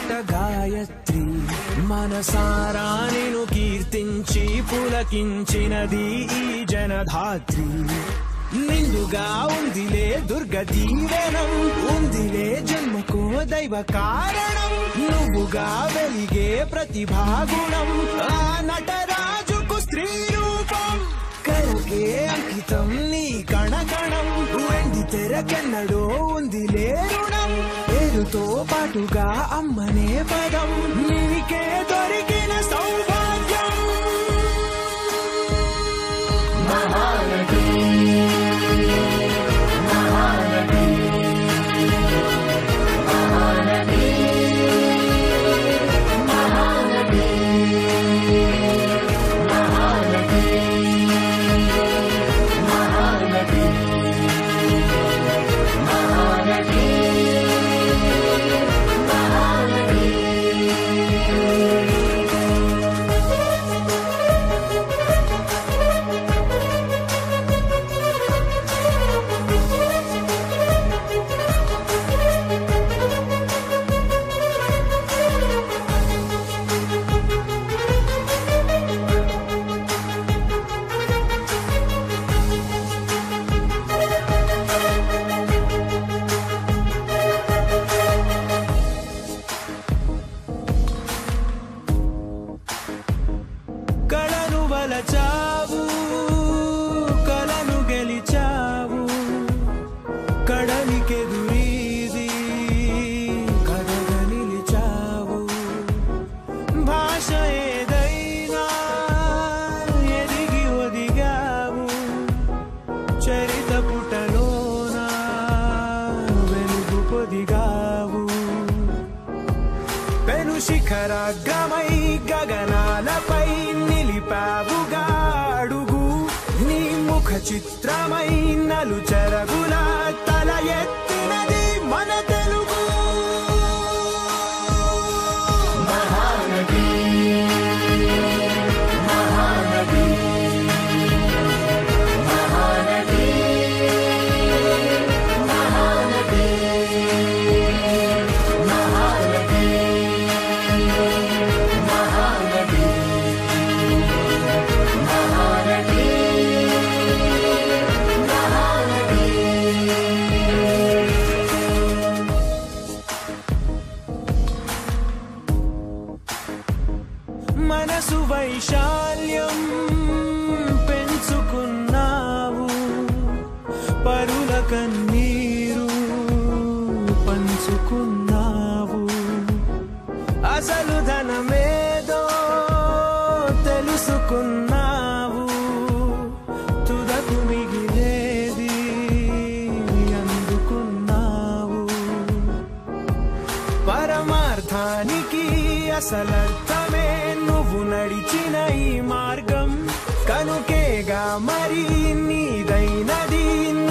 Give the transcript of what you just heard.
పాట గాయత్రి మనసారా నిను కీర్తించి పులకించినది ఈ జనధాత్రి నిండుగా ఉందిలే దుర్గ దీవెనం ఉందిలే జన్మకో దైవ కారణం నువ్వుగా వెలిగే ప్రతిభాగుణం ఆ నటరాజుకు స్త్రీ రూపం కరకే అంకితం నీ కణకణం వెండి తెరకెన్నడో ఉంది లేరుణం పేరుతో పాటుగా అమ్మనే పదం నీకే దొరికిన సౌభాగ్యం కళను వలచావు కళను గెలిచావు కడలికెదురీది కథగా నిలిచావు భాష ఏదైనా ఎదిగి ఒదిగావు చరిత పుటలోన వెలుగు పొదిగావు పెను శిఖరాగ్రమై గగనాలపై నిలిపావుగా అడుగు నీ ముఖ చిత్రమై నలు చెరగుల తల ఎత్తినది మన తెలుగు మనసు వైశాల్యం పెంచుకున్నావు పరుల కన్నీరు పంచుకున్నావు అసలు ధనమేదో తెలుసుకున్నావు తుదకు మిగిలేది అందుకున్నావు పరమార్థానికి అసలర్థమే నువ్వు నడిచిన ఈ మార్గం కనుకేగా మరి నీదైనది